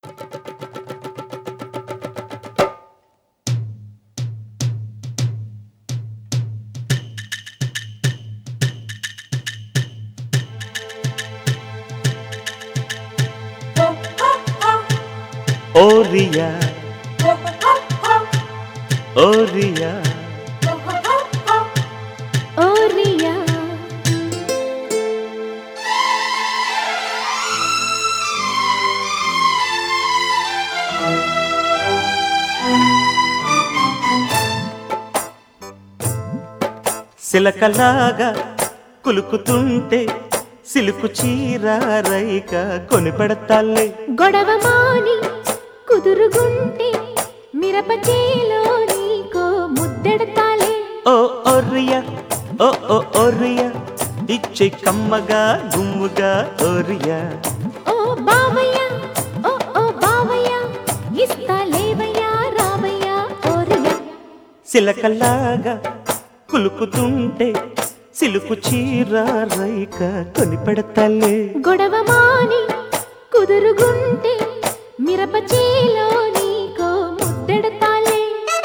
ఓరియా ఓరియా ఓరియా సిలకలాగా కులుకుతుంటే silk చీర రైక కొని పెడతాలే గొడవ మాని కుదురుగుంటే మిరప చేలో నీకో ముద్దెడతాలే ఓ ఓరియా ఓ ఓ ఓరియా ఇచ్చే కమ్మగా గుమ్ముగా ఓరియా ఓ బావయ్య ఓ ఓ బావయ్య ఇస్తా లేవయ్యా రావయ్యా ఓరియా సిలకలాగా కులుకుతుంటే సిలుకు చీర రైక కొని పెడతాలే గొడవ మాని కుదురుగుంటే మిరప చేలో నీకో ముద్దెడతాలే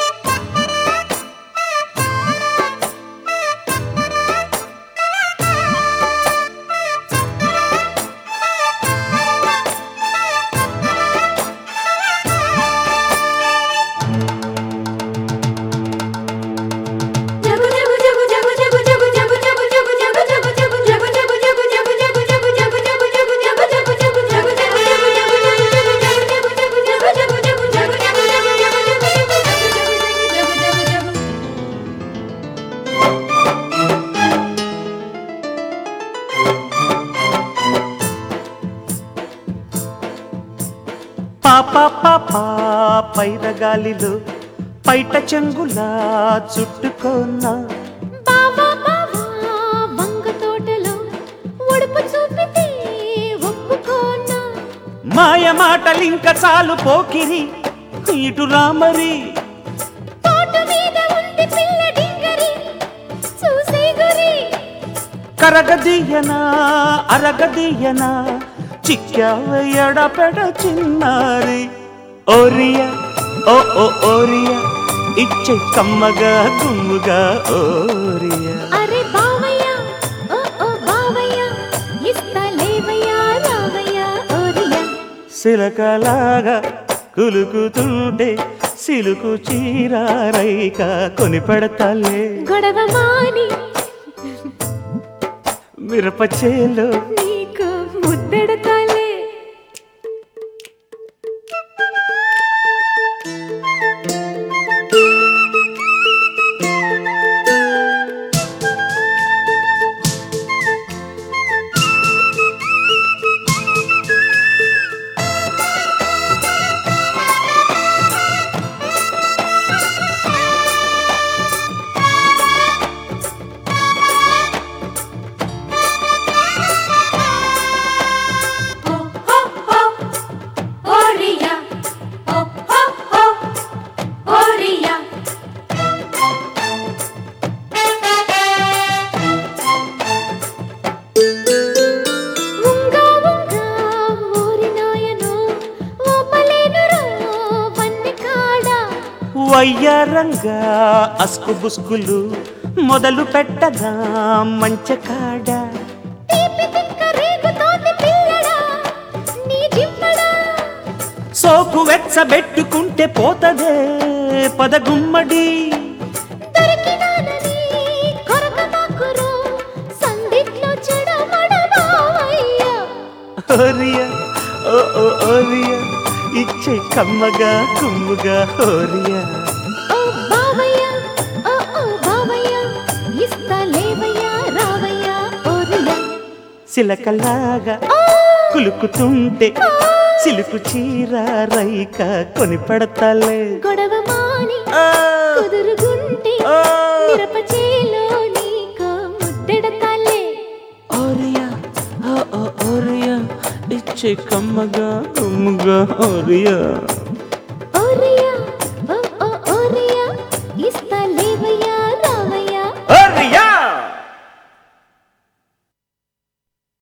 పాప పాప పైరగాలిలో పైట చెంగులా చుట్టుకోన్నా బావా బావా వంగ తోటలో ఉడుపు చూపితే ఒప్పుకోనా మాయ మాటలింక చాలు పోకిరి ఇటు రామరి తోట మీద ఉంది పిల్ల డింగరి చూసే గురి కరగదీయనా అరగదీయనా చిక్కావయ్యడ పెడ చిన్నారి ఓరియా ఓ ఓ ఓరియా ఇచ్చే కమ్మగా గుమ్ముగా ఓరియా అరే బావయ్య ఓ ఓ బావయ్య ఇస్తా లేవయ్యా రావయ్యా ఓరియా సిలకలాగా కులుకుతుంటే సిలుకు చీరారైక కొని పెడతాలే గొడవ మాని మిరప చేలో నీకు ముద్దెడతాలే ఓరియా ఓ ఓ ఓ ఓరియా ఉంగా ఉంగా ఓరినాయనో ఓపలేనురో వన్నెకాడా వయ్యారంగా అస్కు బుస్కులు మొదలు పెట్టగా మంచకాడ తీపి తిక్క రేగుతోంది పిల్లడా నీ జిమ్మడా సోకు వెచ్చబెట్టుకుంటే పోతదే పదగుమ్మడి దొరికినానని కొరక మాకురో సందిట్లో చెడమడ బావయ్య ఓరియా ఓ ఓ ఓరియా ఇచ్చే కమ్మగా కుమ్ముగా ఓరియా ఓ బావయ్య ఓ ఓ బావయ్య ఇస్తా లేవయ్యా రావయ్యా ఓరియా సిలకలాగా ఓ కులుకుతుంటే సిలుకు చీర రైక కొని పెడతాలే గొడవ మాని ఆ, కుదురుగుంటే ఆ. మిరప చేలో నీకు ముద్దెడతాలే ఓరియా ఓ ఓ ఓరియా ఇచ్చే కమ్మగా కుమ్ముగా ఓరియా